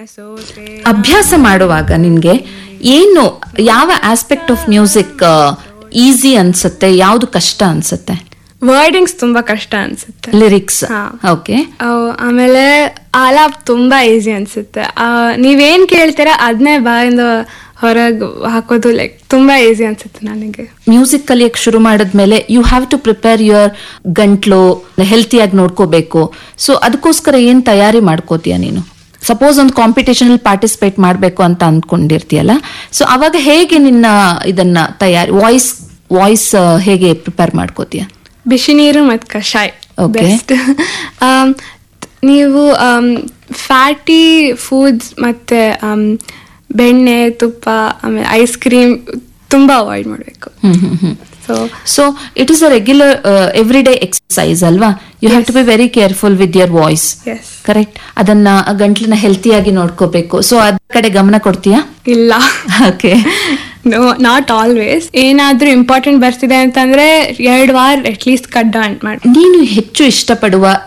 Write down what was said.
ಸೋತೆ ಅಭ್ಯಾಸ ಮಾಡುವಾಗ ನಿನ್ಗೆ ಏನು ಯಾವ ಆಸ್ಪೆಕ್ಟ್ ಆಫ್ ಮ್ಯೂಸಿಕ್ ಈಸಿ ಅನ್ಸುತ್ತೆ ಯಾವ್ದು ಕಷ್ಟ ಅನ್ಸುತ್ತೆ ವರ್ಡಿಂಗ್ಸ್ ತುಂಬಾ ಕಷ್ಟ ಅನ್ಸುತ್ತೆ ಲಿರಿಕ್ಸ್ ಹಾ. ಓಕೆ ಅವ್- ಆಮೇಲೆ ಆಲಾಪ್ ತುಂಬಾ ಈಸಿ ಅನ್ಸುತ್ತೆ ಆ, ನೀವೇನ್ ಕೇಳ್ತೀರಾ ಅದನ್ನೇ ಬಾಯಿಂದ ಹೊರಗೆ ಹಾಕೋದು ಲೈಕ್ ತುಂಬಾ ಈಸಿ ಅನ್ಸುತ್ತೆ ನನಗೆ ಮ್ಯೂಸಿಕ್ ಕಲಿಯಕ್ ಶುರು ಮಾಡಿದ್ಮೇಲೆ you have to prepare your ಗಂಟ್ಲು ಹೆಲ್ತಿಯಾಗಿ ನೋಡ್ಕೋಬೇಕು ಸೊ ಅದಕ್ಕೋಸ್ಕರ ಏನ್ ತಯಾರಿ ಮಾಡ್ಕೋತೀಯ ನೀನು ಸಪೋಸ್ ಒಂದು ಕಾಂಪಿಟೇಷನ್ ಅಲ್ಲಿ ಪಾರ್ಟಿಸಿಪೇಟ್ ಮಾಡಬೇಕು ಅಂತ ಅಂದ್ಕೊಂಡಿರ್ತೀಯಲ್ಲ ಸೊ ಅವಾಗ ಹೇಗೆ ನಿನ್ನ ಇದನ್ನ ತಯಾರಿ ವಾಯ್ಸ್ ವಾಯ್ಸ್ ಹೇಗೆ ಪ್ರಿಪೇರ್ ಮಾಡ್ಕೋತೀಯ ಬಿಸಿ ನೀರು ಮತ್ತು ಕಷಾಯ Okay. ಬೆಸ್ಟ್ ನೀವು ಫ್ಯಾಟಿ ಫುಡ್ಸ್ ಮತ್ತೆ ಆಮ್, ಬೆಣ್ಣೆ ತುಪ್ಪ ಆಮೇಲೆ ಐಸ್ ಕ್ರೀಮ್ ತುಂಬಾ ಅವಾಯ್ಡ್ ಮಾಡಬೇಕು hmm hmm hmm so so it is a regular every day exercise ಅಲ್ವಾ you have to be very careful with your voice yes correct ಅದನ್ನ ಗಂಟ್ಲನ್ನ ಹೆಲ್ತಿಯಾಗಿ ನೋಡ್ಕೋಬೇಕು ಸೊ ಅದ್ ಕಡೆ ಗಮನ ಕೊಡ್ತೀಯಾ ಇಲ್ಲ ಓಕೆ ನೋ ನಾಟ್ ಆಲ್ವೇಸ್ ಏನಾದ್ರೂ ಇಂಪಾರ್ಟೆಂಟ್ ಬರ್ತಿದೆ ಅಂತಂದ್ರೆ ಎರಡು ವಾರ ಅಟ್ಲೀಸ್ಟ್ ಕಟ್ ಡೌನ್ ಮಾಡಿ ನೀನು ಹೆಚ್ಚು ಇಷ್ಟಪಡುವ